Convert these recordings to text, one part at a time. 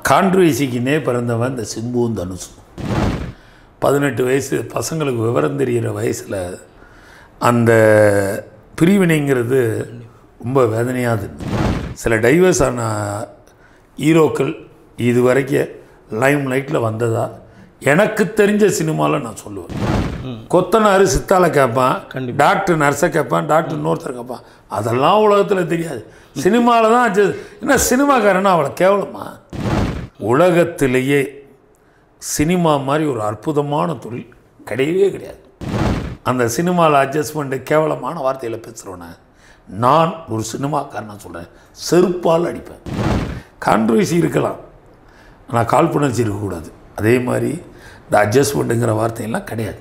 கான்ட்ரவர்சிக்குனே பிறந்தவன் இந்த சிம்புவும் தனுஷும் பதினெட்டு வயசு பசங்களுக்கு விவரம் தெரிகிற வயசில் அந்த பிரிவினைங்கிறது ரொம்ப வேதனையாது சில டைவர்ஸ் ஆன ஹீரோக்கள் இது வரைக்கும் லைம் லைட்டில் வந்ததா எனக்கு தெரிஞ்ச சினிமாவில் நான் சொல்லுவேன் கொத்தனார் சித்தால கேட்பான் டாக்டர் நர்ஸை கேட்பான் டாக்டர் இன்னொருத்தர் கேட்பான் அதெல்லாம் உலகத்தில் தெரியாது சினிமாவில் தான் அது- என்ன சினிமாக்காரனா அவளை கேவலமா உலகத்திலேயே சினிமா மாதிரி ஒரு அற்புதமான தொழில் கிடையவே கிடையாது அந்த சினிமாவில் அட்ஜஸ்ட்மெண்ட்டு கேவலமான வார்த்தையில் பேசுகிறோன்னே நான் ஒரு சினிமாக்காரனை சொல்கிறேன் செருப்பால் அடிப்பேன் கான்ட்ரவர்சி இருக்கலாம் ஆனால் காழ்ப்புணர்ச்சி இருக்கக்கூடாது அதே மாதிரி இந்த அட்ஜஸ்ட்மெண்ட்டுங்கிற வார்த்தையெல்லாம் கிடையாது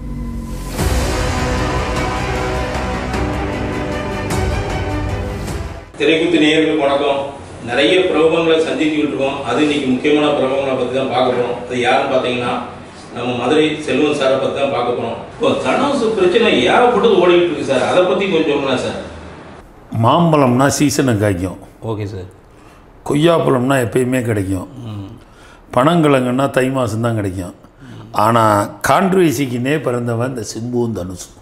திரைக்குத்து நேயர்களுக்கு வணக்கம் நிறைய பிரபலங்களை சந்திச்சுக்கிட்டு இருக்கோம் அது இன்னைக்கு முக்கியமான பிரபலங்களை பற்றி தான் பார்க்க போகிறோம் அது யாருன்னு பார்த்தீங்கன்னா நம்ம மதுரை செல்வன் சாரை பற்றி தான் பார்க்க போகிறோம் இப்போ தனுசு பிரச்சனை ஏகப்பட்டது ஓடிக்கிட்டு இருக்கு சார் அதை பற்றி கொஞ்சம் சொல்லுங்களேன் சார் மாம்பழம்னா சீசனுக்கு காய்க்கும் ஓகே சார் கொய்யாப்பழம்னா எப்பயுமே கிடைக்கும் பனங்கிழங்குன்னா தை மாதம் தான் கிடைக்கும் ஆனால் கான்ட்ரவர்சிக்குனே பிறந்தவன் இந்த சிம்புவும் தனுஷும்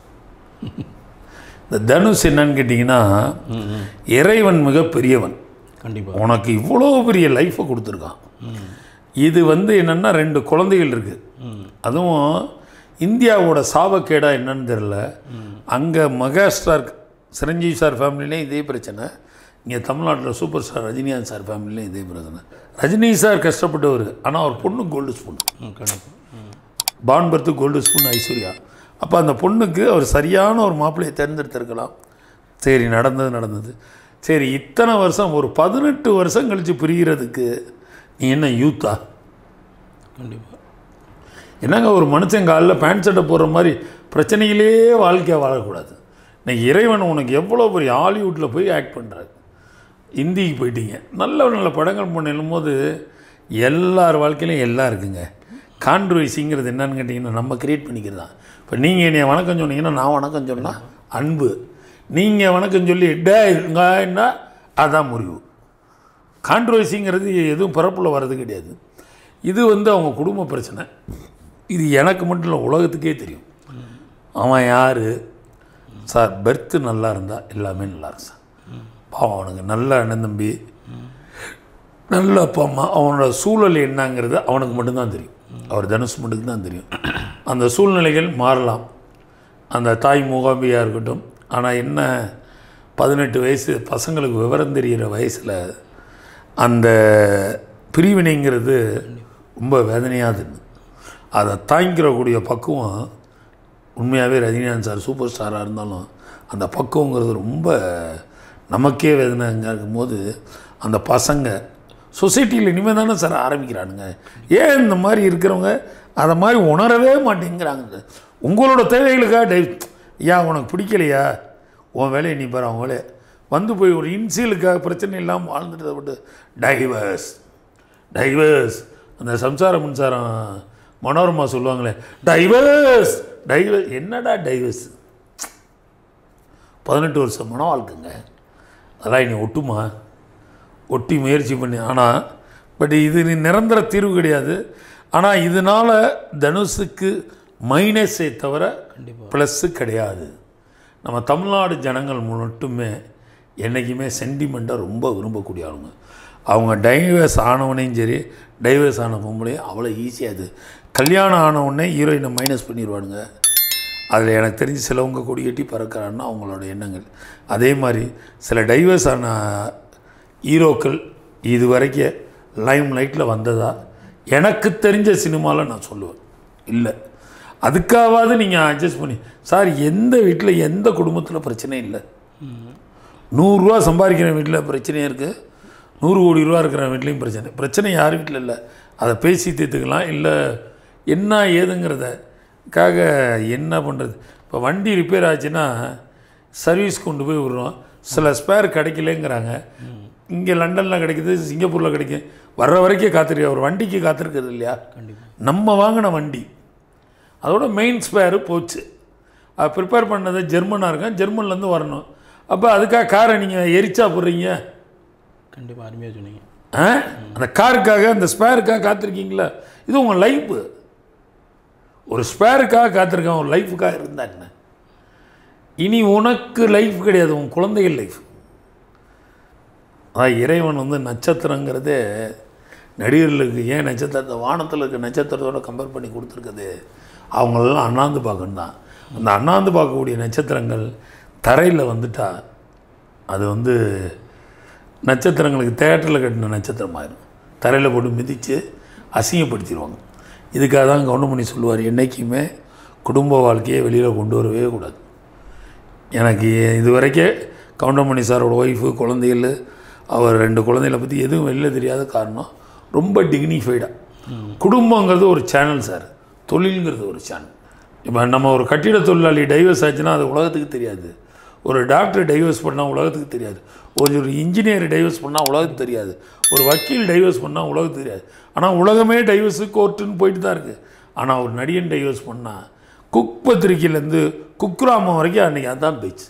இந்த தனுஷ் என்னன்னு கேட்டிங்கன்னா இறைவன் மிக பெரியவன் கண்டிப்பாக உனக்கு இவ்வளோ பெரிய லைஃப்பை கொடுத்துருக்கான் இது வந்து என்னென்னா ரெண்டு குழந்தைகள் இருக்குது அதுவும் இந்தியாவோட சாபக்கேடா என்னன்னு தெரில அங்கே மெகாஸ்டார் சிரஞ்சீவி சார் ஃபேமிலிலையும் இதே பிரச்சனை இங்கே தமிழ்நாட்டில் சூப்பர் ஸ்டார் ரஜினிகாந்த் சார் ஃபேமிலிலையும் இதே பிரச்சனை ரஜினி சார் கஷ்டப்பட்டவர் ஆனால் அவர் பொண்ணு கோல்டு ஸ்பூன் கண்டிப்பாக பான் பர்த்து கோல்டு ஸ்பூன் ஐஸ்வர்யா அப்போ அந்த பொண்ணுக்கு அவர் சரியான ஒரு மாப்பிள்ளையை தேர்ந்தெடுத்திருக்கலாம் சரி நடந்தது நடந்தது சரி இத்தனை வருஷம் ஒரு பதினெட்டு வருஷம் கழித்து பிரிகிறதுக்கு நீ என்ன யூத்தா கண்டிப்பாக என்னங்க ஒரு மனுஷன் காலில் பேண்ட் சட்டை போடுற மாதிரி பிரச்சனையிலே வாழ்க்கையாக வாழக்கூடாது இன்னைக்கு இறைவன் உனக்கு எவ்வளோ பெரிய ஹாலிவுட்டில் போய் ஆக்ட் பண்ணுறாரு இந்திக்கு போயிட்டீங்க நல்ல நல்ல படங்கள் பண்ணும் போது எல்லார் வாழ்க்கையிலையும் எல்லாம் இருக்குங்க கான்ட்ரவர்சிங்கிறது என்னன்னு கேட்டிங்கன்னா நம்ம கிரியேட் பண்ணிக்கிறது தான் இப்போ நீங்கள் என்னை வணக்கம் சொன்னீங்கன்னா நான் வணக்கம் சொன்னால் அன்பு நீங்கள் வணக்கம் சொல்லி டேன்னா அதான் முறிவு கான்ட்ரவர்சிங்கிறது எதுவும் பிறப்பில் வர்றது கிடையாது இது வந்து அவங்க குடும்ப பிரச்சனை இது எனக்கு மட்டும் இல்லை உலகத்துக்கே தெரியும் அவன் யார் சார் பெர்த்து நல்லா இருந்தால் எல்லாமே நல்லா இருக்கும் சார் பாவம் அவனுக்கு நல்ல அண்ணன் தம்பி நல்ல அப்பா அம்மா அவனோட சூழல் என்னங்கிறது அவனுக்கு மட்டும்தான் தெரியும் அவர் தனுஷ் மட்டும் தான் தெரியும் அந்த சூழ்நிலைகள் மாறலாம் அந்த தாய் மூகாம்பியாக இருக்கட்டும் ஆனால் என்ன பதினெட்டு வயசு பசங்களுக்கு விவரம் தெரிகிற வயசில் அந்த பிரிவினைங்கிறது ரொம்ப வேதனையாது அதை தாங்கிக்கிறக்கூடிய பக்குவம் உண்மையாகவே ரஜினிகாந்த் சார் சூப்பர் ஸ்டாராக இருந்தாலும் அந்த பக்குவங்கிறது ரொம்ப நமக்கே வேதனைங்க இருக்கும்போது அந்த பசங்க சொசைட்டியில் இனிமேல் தானே சார் ஆரம்பிக்கிறானுங்க ஏன் இந்த மாதிரி இருக்கிறவங்க அதை மாதிரி உணரவே மாட்டேங்கிறாங்க உங்களோட தேவைகளுக்காக டை ஐயா உனக்கு பிடிக்கலையா உன் வேலையை நீ பாரு அவன் வேலையை வந்து போய் ஒரு இன்சியலுக்காக பிரச்சனை இல்லாமல் வாழ்ந்துட்டு விட்டு டைவர்ஸ் டைவர்ஸ் அந்த சம்சார மின்சாரம் மனோரமா சொல்லுவாங்களே டைவர்ஸ் டைவர்ஸ் என்னடா டைவர்ஸ் பதினெட்டு வருஷம் மன வாழ்க்கைங்க அதெல்லாம் இனி ஒட்டுமா ஒட்டி முயற்சி பண்ணி ஆனால் பட் இது நீ நிரந்தர தீர்வு கிடையாது ஆனால் இதனால் தனுஷுக்கு மைனஸே தவிர ப்ளஸ்ஸு கிடையாது நம்ம தமிழ்நாடு ஜனங்கள் மட்டுமே என்றைக்குமே சென்டிமெண்ட்டாக ரொம்ப விரும்பக்கூடிய ஆளுங்க அவங்க டைவர்ஸ் ஆனவனையும் சரி டைவர்ஸ் ஆன பொம்பளையும் அவ்வளோ ஈஸியாக அது கல்யாணம் ஆனவுடனே ஹீரோயினை மைனஸ் பண்ணிடுவானுங்க அதில் எனக்கு தெரிஞ்சு சிலவங்க கொடி கட்டி பறக்கிறான்னா அவங்களோட எண்ணங்கள் அதே மாதிரி சில டைவர்ஸ் ஆன ஹீரோக்கள் இது வரைக்கும் லைம் லைட்டில் வந்ததா எனக்கு தெரிஞ்ச சினிமாவில் நான் சொல்லுவேன் இல்லை அதுக்காவது நீங்கள் அட்ஜஸ்ட் பண்ணி சார் எந்த வீட்டில் எந்த குடும்பத்தில் பிரச்சனை இல்லை நூறுரூவா சம்பாதிக்கிற வீட்டில் பிரச்சனையாக இருக்குது நூறு கோடி ரூபா இருக்கிற வீட்லேயும் பிரச்சனை பிரச்சனை யார் வீட்டில் இல்லை அதை பேசி தீர்த்துக்கலாம் இல்லை என்ன ஏதுங்கிறதக்காக என்ன பண்ணுறது இப்போ வண்டி ரிப்பேர் ஆச்சுன்னா சர்வீஸ் கொண்டு போய் விடுறோம் சில ஸ்பேர் கிடைக்கலங்கிறாங்க இங்கே லண்டனில் கிடைக்குது சிங்கப்பூரில் கிடைக்கும் வர்ற வரைக்கும் காத்திருக்க ஒரு வண்டிக்கு காத்திருக்கிறது இல்லையா நம்ம வாங்கின வண்டி அதோட மெயின் ஸ்பேரு போச்சு அது ப்ரிப்பேர் பண்ணது ஜெர்மனாக இருக்கேன் ஜெர்மன்லேருந்து வரணும் அப்போ அதுக்காக காரை நீங்கள் எரிச்சா போடுறீங்க கண்டிப்பாக அருமையாக சொன்னீங்க ஆ அந்த காருக்காக அந்த ஸ்பேருக்காக காத்திருக்கீங்களா இது உங்கள் லைஃபு ஒரு ஸ்பேருக்காக காத்திருக்கேன் ஒரு லைஃபுக்காக இருந்தா என்ன இனி உனக்கு லைஃப் கிடையாது உன் குழந்தைகள் லைஃப் அதான் இறைவன் வந்து நட்சத்திரங்கிறதே நடிகர்களுக்கு ஏன் நட்சத்திரத்தை வானத்தில் இருக்க நட்சத்திரத்தோட கம்பேர் பண்ணி கொடுத்துருக்குது அவங்களெல்லாம் அண்ணாந்து பார்க்கணும் தான் அந்த அண்ணாந்து பார்க்கக்கூடிய நட்சத்திரங்கள் தரையில் வந்துட்டா அது வந்து நட்சத்திரங்களுக்கு தேட்டரில் கட்டின நட்சத்திரம் ஆயிரும் தரையில் போட்டு மிதித்து அசிங்கப்படுத்திடுவாங்க இதுக்காக தான் கவுண்டமணி சொல்லுவார் என்றைக்குமே குடும்ப வாழ்க்கையை வெளியில் கொண்டு வரவே கூடாது எனக்கு இது வரைக்கும் கவுண்டமணி சாரோட ஒய்ஃபு குழந்தைகள் அவர் ரெண்டு குழந்தைகளை பற்றி எதுவும் வெளில தெரியாத காரணம் ரொம்ப டிக்னிஃபைடாக குடும்பங்கிறது ஒரு சேனல் சார் தொழிலுங்கிறது ஒரு சேனல் இப்போ நம்ம ஒரு கட்டிட தொழிலாளி டைவர்ஸ் ஆச்சுன்னா அது உலகத்துக்கு தெரியாது ஒரு டாக்டர் டைவர்ஸ் பண்ணால் உலகத்துக்கு தெரியாது ஒரு ஒரு இன்ஜினியர் டைவர்ஸ் பண்ணால் உலகத்துக்கு தெரியாது ஒரு வக்கீல் டைவர்ஸ் பண்ணால் உலகத்துக்கு தெரியாது ஆனால் உலகமே டைவர்ஸு கோர்ட்டுன்னு போயிட்டு தான் இருக்குது ஆனால் ஒரு நடிகன் டைவர்ஸ் பண்ணால் குக் பத்திரிக்கையிலேருந்து குக்ராமம் வரைக்கும் அன்றைக்கி அதான் பேச்சு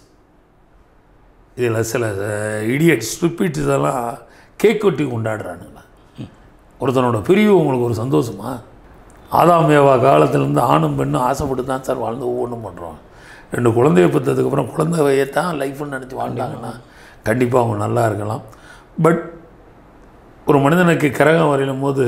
இதில் சில இடியட் ஸ்டூபிட் இதெல்லாம் கேக் வெட்டி கொண்டாடுறானுங்களா ஒருத்தனோட பிரிவு உங்களுக்கு ஒரு சந்தோஷமா ஆதாம் ஏவா காலத்துலேருந்து ஆணும் பெண்ணும் ஆசைப்பட்டு தான் சார் வாழ்ந்து ஒவ்வொன்றும் பண்ணுறோம் ரெண்டு குழந்தைய பெற்றதுக்கப்புறம் குழந்தைய தான் லைஃப்னு நினச்சி வாழ்ந்தாங்கன்னா கண்டிப்பாக அவங்க நல்லா இருக்கலாம் பட் ஒரு மனிதனுக்கு கிரகம் வரையும் போது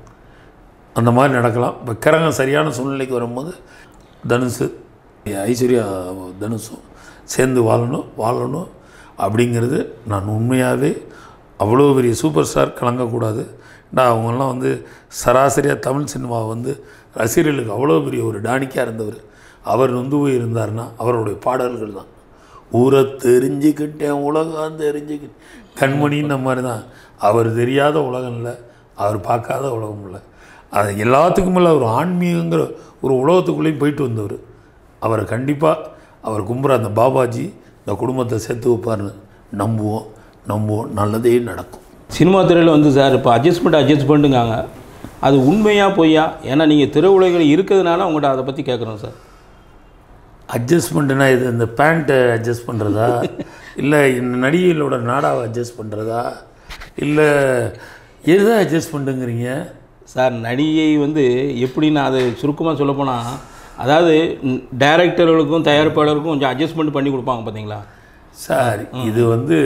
அந்த மாதிரி நடக்கலாம் இப்போ கிரகம் சரியான சூழ்நிலைக்கு வரும்போது தனுசு ஐஸ்வர்யா தனுஷும் சேர்ந்து வாழணும் வாழணும் அப்படிங்கிறது நான் உண்மையாகவே அவ்வளோ பெரிய சூப்பர் ஸ்டார் கலங்கக்கூடாது நான் அவங்கெல்லாம் வந்து சராசரியாக தமிழ் சினிமாவை வந்து ரசிகர்களுக்கு அவ்வளோ பெரிய ஒரு டானிக்காக இருந்தவர் அவர் நொந்து போய் இருந்தார்னா அவருடைய பாடல்கள் தான் ஊரை தெரிஞ்சுக்கிட்டேன் உலகம் தெரிஞ்சுக்கிட்டேன் கண்மணின்ற மாதிரி தான் அவர் தெரியாத உலகம் இல்லை அவர் பார்க்காத உலகம் இல்லை அது எல்லாத்துக்கும் மேலே ஒரு ஆன்மீகங்கிற ஒரு உலகத்துக்குள்ளேயும் போயிட்டு வந்தவர் அவரை கண்டிப்பாக அவர் கும்புற அந்த பாபாஜி இந்த குடும்பத்தை சேர்த்து வைப்பார்னு நம்புவோம் நம்புவோம் நல்லதே நடக்கும் சினிமா துறையில் வந்து சார் இப்போ அட்ஜஸ்ட்மெண்ட் அட்ஜஸ்ட்மெண்ட்டுங்காங்க அது உண்மையா பொய்யா ஏன்னா நீங்கள் திரையுலகில் இருக்கிறதுனால உங்கள்கிட்ட அதை பற்றி கேட்குறோம் சார் அட்ஜஸ்ட்மெண்ட்டுனா இது இந்த பேண்ட்டை அட்ஜஸ்ட் பண்ணுறதா இல்லை இந்த நடிகைகளோட நாடாவை அட்ஜஸ்ட் பண்ணுறதா இல்லை எதை அட்ஜஸ்ட் பண்ணுங்கிறீங்க சார் நடிகை வந்து எப்படி நான் அதை சுருக்கமாக சொல்லப்போனால் அதாவது டைரக்டர்களுக்கும் தயாரிப்பாளருக்கும் கொஞ்சம் அட்ஜஸ்ட்மெண்ட் பண்ணி கொடுப்பாங்க பார்த்தீங்களா சார் இது வந்து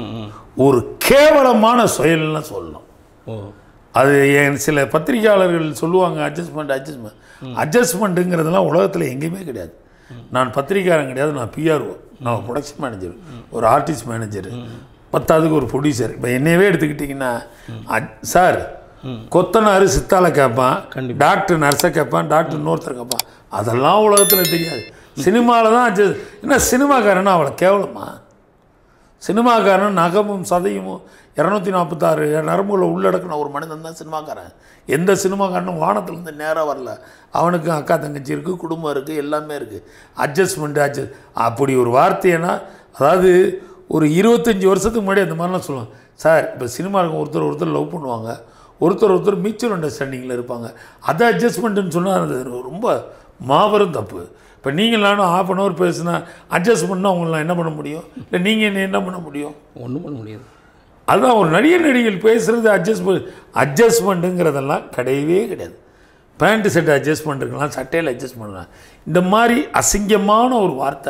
ஒரு கேவலமான செயல்னு சொல்லணும் ஓ அது என் சில பத்திரிகையாளர்கள் சொல்லுவாங்க அட்ஜஸ்ட்மெண்ட் அட்ஜஸ்ட்மெண்ட் அட்ஜஸ்ட்மெண்ட்டுங்கிறதுலாம் உலகத்தில் எங்கேயுமே கிடையாது நான் பத்திரிக்கையாளன் கிடையாது நான் பிஆர்ஓ நான் ப்ரொடக்ஷன் மேனேஜர் ஒரு ஆர்டிஸ்ட் மேனேஜர் பத்தாவதுக்கு ஒரு ப்ரொடியூசர் இப்போ என்னையவே எடுத்துக்கிட்டிங்கன்னா அட்- சார் கொத்தனார் சித்தால கேட்பான் டாக்டர் நர்ஸை கேட்பான் டாக்டர் இன்னொருத்தர் கேட்பான் அதெல்லாம் உலகத்தில் தெரியாது சினிமாவில் தான் adjust- என்ன சினிமாக்காரன்னா அவளை கேவலமா சினிமாக்காரன் நகமும் சதையும் இரநூத்தி நாற்பத்தாறு நரம்புகளை உள்ளடக்கின ஒரு மனிதன் தான் சினிமாக்காரன் எந்த சினிமாக்காரனும் வானத்துலேருந்து நேராக வரல அவனுக்கும் அக்கா தங்கச்சி இருக்குது குடும்பம் இருக்குது எல்லாமே இருக்குது அட்ஜஸ்ட்மெண்ட் அட்ஜஸ்ட் அப்படி ஒரு வார்த்தைனா அதாவது ஒரு இருபத்தஞ்சி வருஷத்துக்கு முன்னாடி அந்த மாதிரிலாம் சொல்லுவாங்க சார் இப்போ சினிமாவுக்கு ஒருத்தர் ஒருத்தர் லவ் பண்ணுவாங்க ஒருத்தர் ஒருத்தர் மியூச்சுவல் அண்டர்ஸ்டாண்டிங்கில் இருப்பாங்க அதை அட்ஜஸ்ட்மெண்ட்டுன்னு சொன்னால் அது ரொம்ப மாபெரும் தப்பு இப்போ நீங்கள் நானும் ஆஃப் அன் ஹவர் பேசுனா அட்ஜஸ்ட் பண்ணால் அவங்களாம் என்ன பண்ண முடியும் இல்லை நீங்கள் என்ன என்ன பண்ண முடியும் ஒன்றும் பண்ண முடியாது அதுதான் ஒரு நடிகர் நடிகைகள் பேசுகிறது அட்ஜஸ்ட்மெண்ட் அட்ஜஸ்ட்மெண்ட்டுங்கிறதெல்லாம் கிடையவே கிடையாது பேண்ட் செட் அட்ஜஸ்ட் பண்ணிருக்கலாம் சட்டையில் அட்ஜஸ்ட் பண்ணலாம் இந்த மாதிரி அசிங்கமான ஒரு வார்த்தை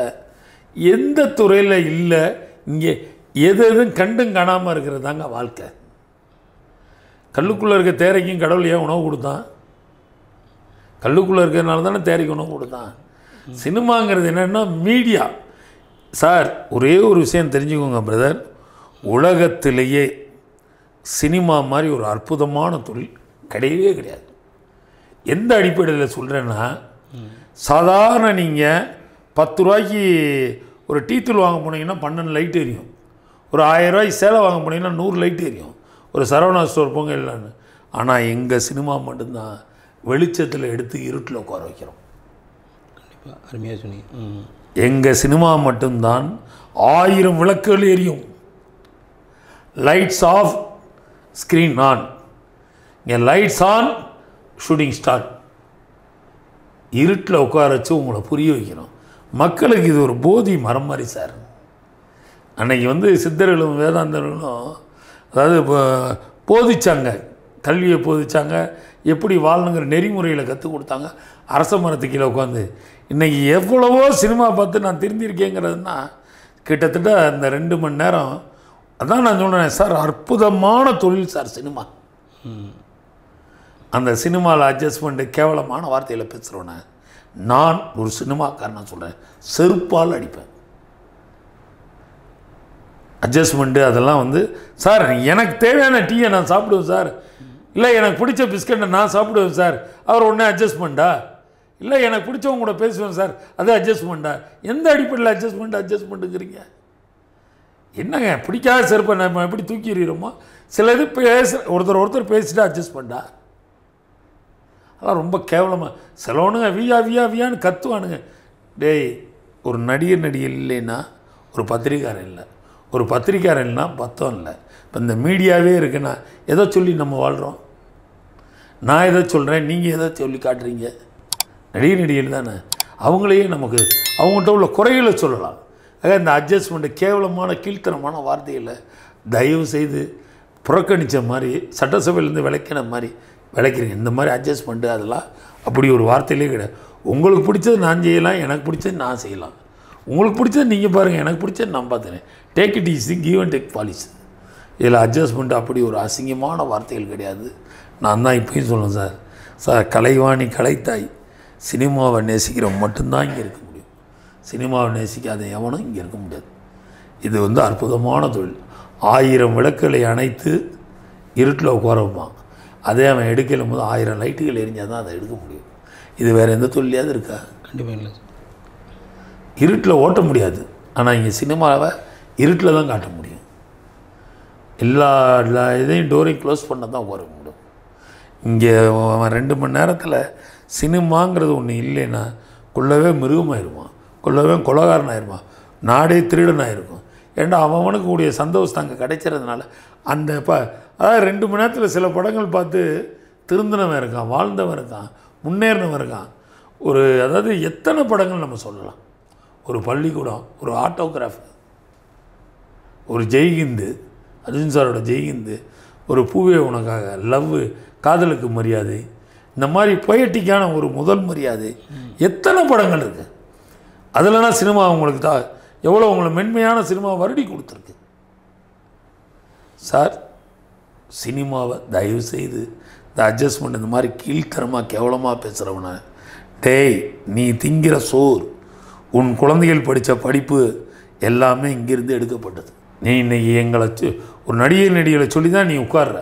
எந்த துறையில் இல்லை இங்கே எது எதுவும் கண்டும் காணாமல் இருக்கிறது தாங்க வாழ்க்கை கல்லுக்குள்ளே இருக்க தேரைக்கும் கடவுள் ஏன் உணவு கொடுத்தான் கல்லுக்குள்ளே இருக்கிறதுனால தானே தேரைக்கு உணவு கொடுத்தான் சினிமாங்கிறது என்னென்னா மீடியா சார் ஒரே ஒரு விஷயம் தெரிஞ்சுக்கோங்க பிரதர் உலகத்திலேயே சினிமா மாதிரி ஒரு அற்புதமான தொழில் கிடையவே கிடையாது எந்த அடிப்படையில் சொல்கிறேன்னா சாதாரண நீங்கள் பத்து ரூபாய்க்கு ஒரு டீ தூள் வாங்க போனீங்கன்னா பன்னெண்டு லைட் எரியும் ஒரு ஆயிரம் ரூபாய்க்கு சேலை வாங்க போனீங்கன்னா நூறு லைட் எரியும் ஒரு சரவணா ஸ்டோர் போங்க இல்லைன்னு ஆனால் எங்கள் சினிமா மட்டும்தான் வெளிச்சத்தில் எடுத்து இருட்டில் உட்கார வைக்கிறோம் கண்டிப்பாக அருமையாக சொன்னீங்க ம் எங்கள் சினிமா மட்டும்தான் ஆயிரம் விளக்குகள் எரியும் லைட்ஸ் ஆஃப் ஸ்க்ரீன் ஆன் இங்கே லைட்ஸ் ஆன் ஷூட்டிங் ஸ்டார்ட் இருட்டில் உட்கார வச்சு உங்களை புரிய வைக்கணும் மக்களுக்கு இது ஒரு போதி மரம் மாதிரி சார் அன்னைக்கு வந்து சித்தர்களும் வேதாந்தர்களும் அதாவது இப்போ போதிச்சாங்க கல்வியை போதிச்சாங்க எப்படி வாழணுங்கிற நெறிமுறையில் கற்றுக் கொடுத்தாங்க அரச மரத்து கீழே உட்காந்து இன்றைக்கி எவ்வளவோ சினிமா பார்த்து நான் திருந்திருக்கேங்கிறதுனா கிட்டத்தட்ட அந்த ரெண்டு மணி நேரம் அதான் நான் சொல்கிறேன் சார் அற்புதமான தொழில் சார் சினிமா அந்த சினிமாவில் அட்ஜஸ்ட்மெண்ட்டு கேவலமான வார்த்தையில் பேசுகிறோன்னே நான் ஒரு சினிமாக்காரனை சொல்கிறேன் செருப்பால் அடிப்பேன் அட்ஜஸ்ட்மெண்ட்டு அதெல்லாம் வந்து சார் எனக்கு தேவையான டீயை நான் சாப்பிடுவேன் சார் இல்லை எனக்கு பிடிச்ச பிஸ்கட்டை நான் சாப்பிடுவேன் சார் அவர் உடனே அட்ஜஸ்ட்மெண்ட்டா இல்லை எனக்கு பிடிச்சவங்க கூட பேசுவேன் சார் அது அட்ஜஸ்ட்மெண்ட்டா எந்த அடிப்படையில் அட்ஜஸ்ட்மெண்ட் அட்ஜஸ்ட்மெண்ட்டுங்கிறீங்க என்னங்க பிடிக்காத செருப்பை நம்ம எப்படி தூக்கி எறிகிறோமோ சில இது பேச ஒருத்தர் ஒருத்தர் பேசிட்டு அட்ஜஸ்ட் பண்ணா அதெல்லாம் ரொம்ப கேவலமாக சிலவனுங்க வியா வியா வியான்னு கத்துவானுங்க டேய் ஒரு நடிகர் நடிகர் இல்லைன்னா ஒரு பத்திரிக்காரன் இல்லை ஒரு பத்திரிக்காரன் இல்லைன்னா பத்தம் இல்லை இப்போ இந்த மீடியாவே இருக்குன்னா எதை சொல்லி நம்ம வாழ்கிறோம் நான் எதை சொல்கிறேன் நீங்கள் எதை சொல்லி காட்டுறீங்க நடிகர் நடிகர் தானே அவங்களையே நமக்கு அவங்கள்ட்ட உள்ள குறைகளை சொல்லலாம் ஆக இந்த அட்ஜஸ்ட்மெண்ட்டு கேவலமான கீழ்த்தனமான வார்த்தைகளை தயவு செய்து புறக்கணித்த மாதிரி சட்டசபையிலேருந்து விளக்கின மாதிரி விளக்கிறீங்க இந்த மாதிரி அட்ஜஸ்ட்மெண்ட்டு அதெல்லாம் அப்படி ஒரு வார்த்தையிலே கிடையாது உங்களுக்கு பிடிச்சது நான் செய்யலாம் எனக்கு பிடிச்சது நான் செய்யலாம் உங்களுக்கு பிடிச்சது நீங்கள் பாருங்கள் எனக்கு பிடிச்சது நான் பார்த்துறேன் take it easy give and take policy இதில் அட்ஜஸ்ட்மெண்ட் அப்படி ஒரு அசிங்கமான வார்த்தைகள் கிடையாது நான் தான் இப்பயும் சொல்லுவேன் சார் சார் கலைவாணி கலைத்தாய் சினிமாவை நேசிக்கிறவன் மட்டும்தான் இங்கே இருக்க முடியும் சினிமாவை நேசிக்காத எவனும் இங்கே இருக்க முடியாது இது வந்து அற்புதமான தொழில் ஆயிரம் விளக்குகளை அணைத்து இருட்டில் உட்கார வைப்பான் அதே அவன் எடுக்கலும் போது ஆயிரம் லைட்டுகள் எரிஞ்சால் தான் அதை எடுக்க முடியும் இது வேறு எந்த தொழிலையாவது இருக்கா கண்டிப்பாக இல்லை சார் இருட்டில் ஓட்ட முடியாது ஆனால் இங்கே சினிமாவை இருட்டில் தான் காட்ட முடியும் எல்லா எல்லா இதையும் டோரையும் க்ளோஸ் பண்ண தான் உட்கார முடியும் இங்கே அவன் ரெண்டு மணி நேரத்தில் சினிமாங்கிறது ஒன்று இல்லைன்னா கொள்ளவே மிருகமாயிருவான் கொள்ளவே கொலகாரன் ஆயிருவான் நாடே திருடன் ஆயிருக்கும் ஏன்டா அவனுக்கு கூடிய சந்தோஷம் அங்கே கிடைக்கிறதுனால அந்த ப அதாவது ரெண்டு மணி நேரத்தில் சில படங்கள் பார்த்து திருந்தினவன் இருக்கான் வாழ்ந்தவன் இருக்கான் முன்னேறினவன் இருக்கான் ஒரு அதாவது எத்தனை படங்கள் நம்ம சொல்லலாம் ஒரு பள்ளிக்கூடம் ஒரு ஆட்டோகிராஃப் ஒரு ஜெய்ஹிந்து அர்ஜுன் சாரோட ஜெய்ஹிந்து ஒரு பூவே உனக்காக லவ் காதலுக்கு மரியாதை இந்த மாதிரி பொயட்டிக்கான ஒரு முதல் மரியாதை எத்தனை படங்கள் இருக்குது அதிலனா சினிமா உங்களுக்கு தா எவ்வளோ உங்களை மென்மையான சினிமா வருடி கொடுத்துருக்கு சார் சினிமாவை தயவு செய்து இந்த அட்ஜஸ்ட்மெண்ட் இந்த மாதிரி கீழ்த்தரமாக கேவலமாக பேசுகிறவன டேய் நீ திங்கிற சோர் உன் குழந்தைகள் படித்த படிப்பு எல்லாமே இங்கிருந்து எடுக்கப்பட்டது நீ இன்னைக்கு எங்களை சொ- ஒரு நடிகர் நடிகளை சொல்லி தான் நீ உட்கார்ற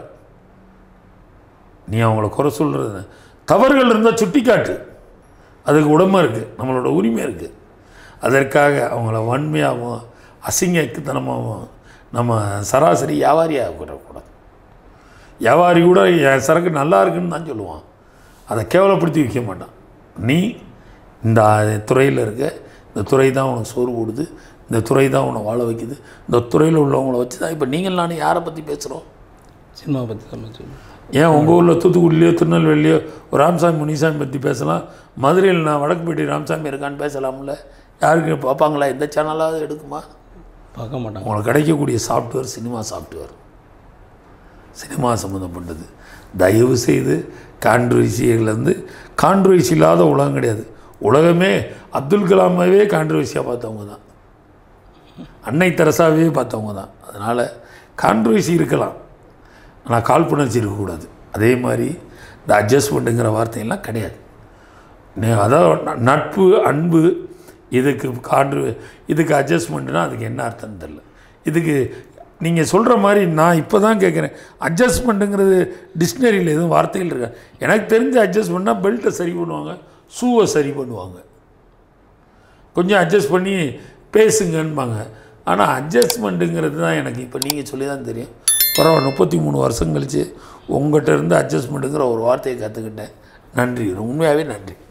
நீ அவங்கள குறை சொல்கிறது தவறுகள் இருந்தால் சுட்டிக்காட்டு அதுக்கு உடமை இருக்குது நம்மளோட உரிமை இருக்குது அதற்காக அவங்கள வன்மையாகவும் அசிங்கத்தனமாகவும் நம்ம சராசரி வியாபாரியாக கூடக்கூடாது வியாபாரி கூட என் சரக்கு நல்லா இருக்குன்னு தான் சொல்லுவான் அதை கேவலப்படுத்தி விற்க மாட்டான் நீ இந்த துறையில் இருக்க இந்த துறை தான் உனக்கு சோறு போடுது இந்த துறை தான் உன்னை வாழ வைக்குது இந்த துறையில் உள்ளவங்கள வச்சு தான் இப்போ நீங்கள் நான் யாரை பற்றி பேசுகிறோம் சினிமாவை பற்றி தான் சொல்லுங்கள் ஏன் உங்கள் ஊரில் தூத்துக்குடிலையோ திருநெல்வேலியோ ஒரு ராமசாமி முனிசாமி பற்றி பேசலாம் மதுரையில் நான் வடக்குப்பேட்டை ராமசாமி இருக்கான்னு பேசலாம்ல யாருக்கு பார்ப்பாங்களா எந்த சேனலாவது எடுக்குமா பார்க்க மாட்டாங்க உங்களுக்கு கிடைக்கக்கூடிய சாஃப்ட்வேர் சினிமா சாஃப்ட்வேர் சினிமா சம்மந்தப்பட்டது தயவு செய்து கான்ட்ரவர்சியிலேருந்து கான்ட்ரவர்சி இல்லாத உலகம் கிடையாது உலகமே அப்துல் கலாமாவே கான்ட்ரவர்சியாக பார்த்தவங்க தான் அன்னை தெரசாவே பார்த்தவங்க தான் அதனால் கான்ட்ரவர்சி இருக்கலாம் ஆனால் காழ்ப்புணர்ச்சி இருக்கக்கூடாது அதே மாதிரி இந்த அட்ஜஸ்ட்மெண்ட்டுங்கிற வார்த்தையெல்லாம் கிடையாது நே- அதாவது ந- நட்பு அன்பு இதுக்கு கான்று இதுக்கு அட்ஜஸ்ட்மெண்ட்னா அதுக்கு என்ன அர்த்தம்னு தெரில இதுக்கு நீங்கள் சொல்கிற மாதிரி நான் இப்போ தான் கேட்குறேன் அட்ஜஸ்ட்மெண்ட்டுங்கிறது டிக்ஷனரியில் எதுவும் வார்த்தைகள் இருக்கா எனக்கு தெரிஞ்ச அட்ஜஸ்ட்மெண்ட்னா பெல்ட்டை சரி பண்ணுவாங்க ஷூவை சரி பண்ணுவாங்க கொஞ்சம் அட்ஜஸ்ட் பண்ணி பேசுங்கன்பாங்க ஆனால் அட்ஜஸ்ட்மெண்ட்டுங்கிறது தான் எனக்கு இப்போ நீங்கள் சொல்லி தான் தெரியும் பரவாயில்ல முப்பத்தி மூணு வருஷம் கழித்து உங்கள்கிட்ட இருந்து அட்ஜஸ்ட்மெண்ட்டுங்கிற ஒரு வார்த்தையை கற்றுக்கிட்டேன் நன்றி உண்மையாகவே நன்றி